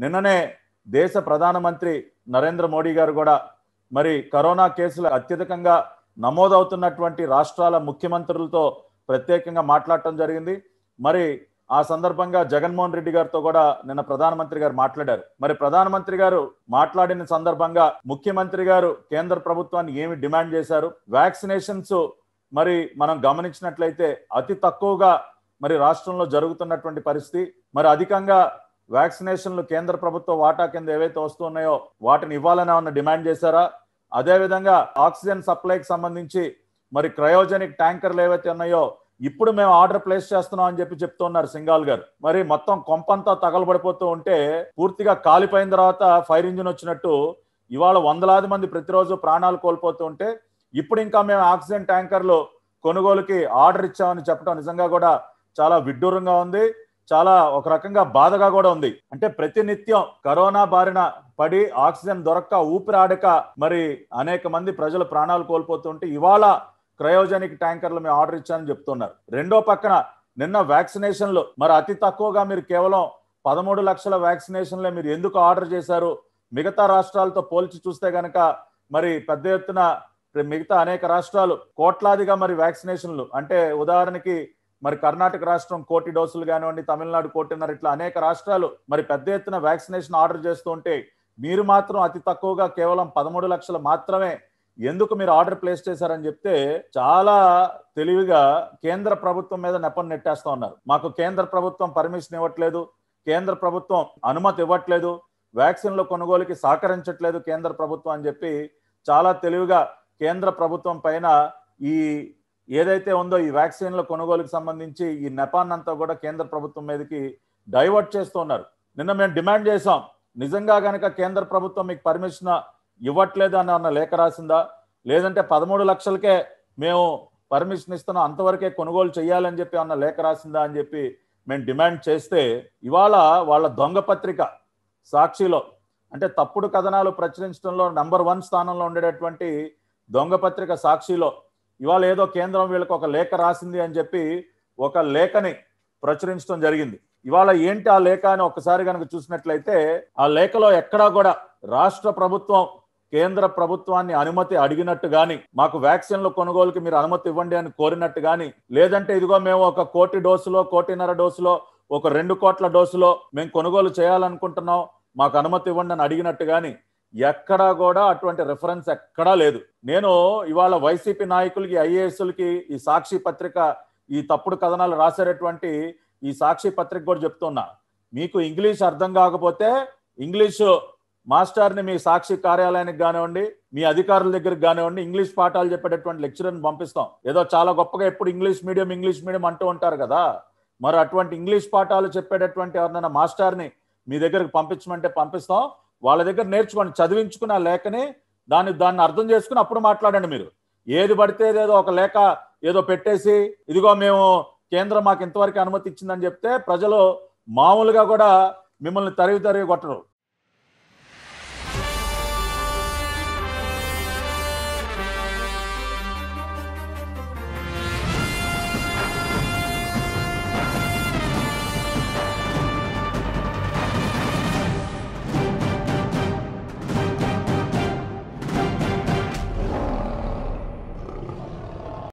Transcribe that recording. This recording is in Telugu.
నిన్ననే దేశ ప్రధానమంత్రి నరేంద్ర మోడీ గారు కూడా మరి కరోనా కేసులు అత్యధికంగా నమోదవుతున్నటువంటి రాష్ట్రాల ముఖ్యమంత్రులతో ప్రత్యేకంగా మాట్లాడటం జరిగింది మరి ఆ సందర్భంగా జగన్మోహన్ రెడ్డి గారితో కూడా నిన్న ప్రధానమంత్రి గారు మాట్లాడారు మరి ప్రధానమంత్రి గారు మాట్లాడిన సందర్భంగా ముఖ్యమంత్రి గారు కేంద్ర ప్రభుత్వాన్ని ఏమి డిమాండ్ చేశారు వ్యాక్సినేషన్స్ మరి మనం గమనించినట్లయితే అతి తక్కువగా మరి రాష్ట్రంలో జరుగుతున్నటువంటి పరిస్థితి మరి అధికంగా వ్యాక్సినేషన్లు కేంద్ర ప్రభుత్వ వాటా కింద ఏవైతే వస్తున్నాయో వాటిని ఇవ్వాలని ఏమన్నా డిమాండ్ చేశారా అదేవిధంగా ఆక్సిజన్ సప్లైకి సంబంధించి మరి క్రయోజనిక్ ట్యాంకర్లు ఏవైతే ఉన్నాయో ఇప్పుడు మేము ఆర్డర్ ప్లేస్ చేస్తున్నాం అని చెప్పి చెప్తున్నారు సింగాల్ గారు మరి మొత్తం కొంపంతా తగలబడిపోతూ ఉంటే పూర్తిగా కాలిపోయిన తర్వాత ఫైర్ ఇంజిన్ వచ్చినట్టు ఇవాళ వందలాది మంది ప్రతిరోజు ప్రాణాలు కోల్పోతూ ఉంటే ఇప్పుడు ఇంకా మేము ఆక్సిజన్ ట్యాంకర్లు కొనుగోలుకి ఆర్డర్ ఇచ్చామని చెప్పడం నిజంగా కూడా చాలా విడ్డూరంగా ఉంది చాలా ఒక రకంగా బాధగా కూడా ఉంది అంటే ప్రతినిత్యం కరోనా బారిన పడి ఆక్సిజన్ దొరక్క ఊపిరాడక మరి అనేక మంది ప్రజలు ప్రాణాలు కోల్పోతుంటే ఇవాళ క్రయోజనిక్ ట్యాంకర్లు మేము ఆర్డర్ ఇచ్చామని చెప్తున్నారు రెండో పక్కన నిన్న వ్యాక్సినేషన్లు మరి అతి తక్కువగా మీరు కేవలం పదమూడు లక్షల వ్యాక్సినేషన్లే మీరు ఎందుకు ఆర్డర్ చేశారు మిగతా రాష్ట్రాలతో పోల్చి చూస్తే గనక మరి పెద్ద ఎత్తున మిగతా అనేక రాష్ట్రాలు కోట్లాదిగా మరి వ్యాక్సినేషన్లు అంటే ఉదాహరణకి మరి కర్ణాటక రాష్ట్రం కోటి డోసులు కానివ్వండి తమిళనాడు కోటిన్నర ఇట్లా అనేక రాష్ట్రాలు మరి పెద్ద ఎత్తున వ్యాక్సినేషన్ ఆర్డర్ చేస్తూ ఉంటే మీరు మాత్రం అతి తక్కువగా కేవలం పదమూడు లక్షలు మాత్రమే ఎందుకు మీరు ఆర్డర్ ప్లేస్ చేశారని చెప్తే చాలా తెలివిగా కేంద్ర ప్రభుత్వం మీద నెపం నెట్టేస్తా ఉన్నారు మాకు కేంద్ర ప్రభుత్వం పర్మిషన్ ఇవ్వట్లేదు కేంద్ర ప్రభుత్వం అనుమతి ఇవ్వట్లేదు వ్యాక్సిన్ల కొనుగోలుకి సహకరించట్లేదు కేంద్ర ప్రభుత్వం అని చెప్పి చాలా తెలివిగా కేంద్ర ప్రభుత్వం పైన ఈ ఏదైతే ఉందో ఈ వ్యాక్సిన్ల కొనుగోలుకి సంబంధించి ఈ నెపాన్నంతా కూడా కేంద్ర ప్రభుత్వం మీదకి డైవర్ట్ చేస్తూ ఉన్నారు నిన్న మేము డిమాండ్ చేసాం నిజంగా గనక కేంద్ర ప్రభుత్వం మీకు పర్మిషన్ ఇవ్వట్లేదు అని అన్న లేఖ రాసిందా లేదంటే పదమూడు లక్షలకే మేము పర్మిషన్ ఇస్తున్నాం అంతవరకే కొనుగోలు చేయాలని చెప్పి అన్న లేఖ రాసిందా అని చెప్పి మేము డిమాండ్ చేస్తే ఇవాళ వాళ్ళ దొంగ పత్రిక సాక్షిలో అంటే తప్పుడు కథనాలు ప్రచురించడంలో నంబర్ వన్ స్థానంలో ఉండేటటువంటి దొంగ పత్రిక సాక్షిలో ఇవాళ ఏదో కేంద్రం వీళ్ళకి ఒక లేఖ రాసింది అని చెప్పి ఒక లేఖని ప్రచురించడం జరిగింది ఇవాళ ఏంటి ఆ లేఖ అని ఒకసారి కనుక చూసినట్లయితే ఆ లేఖలో ఎక్కడా కూడా రాష్ట్ర ప్రభుత్వం కేంద్ర ప్రభుత్వాన్ని అనుమతి అడిగినట్టు గాని మాకు వ్యాక్సిన్ల కొనుగోలుకి మీరు అనుమతి ఇవ్వండి అని కోరినట్టు గాని లేదంటే ఇదిగో మేము ఒక కోటి డోసులో కోటిన్నర డోసులో ఒక రెండు కోట్ల డోసులో మేము కొనుగోలు చేయాలనుకుంటున్నాం మాకు అనుమతి ఇవ్వండి అని అడిగినట్టు గాని ఎక్కడా కూడా అటువంటి రెఫరెన్స్ ఎక్కడా లేదు నేను ఇవాళ వైసీపీ నాయకులకి ఐఏఎస్లకి ఈ సాక్షి పత్రిక ఈ తప్పుడు కథనాలు రాసేటటువంటి ఈ సాక్షి పత్రిక కూడా చెప్తున్నా మీకు ఇంగ్లీష్ అర్థం కాకపోతే ఇంగ్లీషు మాస్టర్ని మీ సాక్షి కార్యాలయానికి కానివ్వండి మీ అధికారుల దగ్గరికి కానివ్వండి ఇంగ్లీష్ పాఠాలు చెప్పేటటువంటి లెక్చరర్ని పంపిస్తాం ఏదో చాలా గొప్పగా ఎప్పుడు ఇంగ్లీష్ మీడియం ఇంగ్లీష్ మీడియం అంటూ ఉంటారు కదా మరి అటువంటి ఇంగ్లీష్ పాఠాలు చెప్పేటటువంటి ఎవరినైనా మాస్టర్ని మీ దగ్గరికి పంపించమంటే పంపిస్తాం వాళ్ళ దగ్గర నేర్చుకోండి చదివించుకున్న లేఖని దాన్ని దాన్ని అర్థం చేసుకుని అప్పుడు మాట్లాడండి మీరు ఏది పడితే ఏదో ఒక లేఖ ఏదో పెట్టేసి ఇదిగో మేము కేంద్రం మాకు ఇంతవరకు అనుమతి ఇచ్చిందని చెప్తే ప్రజలు మామూలుగా కూడా మిమ్మల్ని తరివి తరివి కొట్టరు